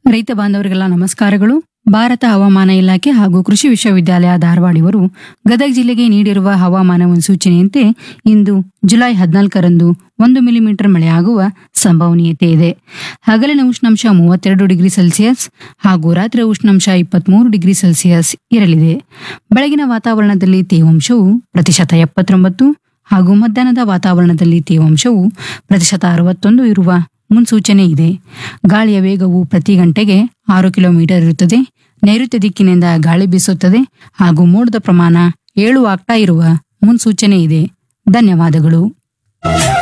ರೈತ ಬಾಂಧವರಿಗೆಲ್ಲ ನಮಸ್ಕಾರಗಳು ಭಾರತ ಹವಾಮಾನ ಇಲಾಖೆ ಹಾಗೂ ಕೃಷಿ ವಿಶ್ವವಿದ್ಯಾಲಯ ಧಾರವಾಡ ಇವರು ಗದಗ ಜಿಲ್ಲೆಗೆ ನೀಡಿರುವ ಹವಾಮಾನ ಮುನ್ಸೂಚನೆಯಂತೆ ಇಂದು ಜುಲೈ ಹದಿನಾಲ್ಕರಂದು ಒಂದು ಮಿಲಿಮೀಟರ್ ಮಳೆಯಾಗುವ ಸಂಭವನೀಯತೆ ಇದೆ ಹಗಲಿನ ಉಷ್ಣಾಂಶ ಮೂವತ್ತೆರಡು ಡಿಗ್ರಿ ಸೆಲ್ಸಿಯಸ್ ಹಾಗೂ ರಾತ್ರಿ ಉಷ್ಣಾಂಶ ಇಪ್ಪತ್ಮೂರು ಡಿಗ್ರಿ ಸೆಲ್ಸಿಯಸ್ ಇರಲಿದೆ ಬೆಳಗಿನ ವಾತಾವರಣದಲ್ಲಿ ತೇವಾಂಶವು ಪ್ರತಿಶತ ಎಪ್ಪತ್ತೊಂಬತ್ತು ಹಾಗೂ ಮಧ್ಯಾಹ್ನದ ವಾತಾವರಣದಲ್ಲಿ ತೇವಾಂಶವು ಪ್ರತಿಶತ ಅರವತ್ತೊಂದು ಇರುವ ಮುನ್ಸೂಚನೆ ಇದೆ ಗಾಳಿಯ ವೇಗವು ಪ್ರತಿ ಗಂಟೆಗೆ ಆರು ಕಿಲೋಮೀಟರ್ ಇರುತ್ತದೆ ನೈಋತ್ಯ ದಿಕ್ಕಿನಿಂದ ಗಾಳಿ ಬೀಸುತ್ತದೆ ಹಾಗೂ ಮೋಡದ ಪ್ರಮಾಣ ಏಳು ಆಗ್ತಾ ಇರುವ ಮುನ್ಸೂಚನೆ ಇದೆ ಧನ್ಯವಾದಗಳು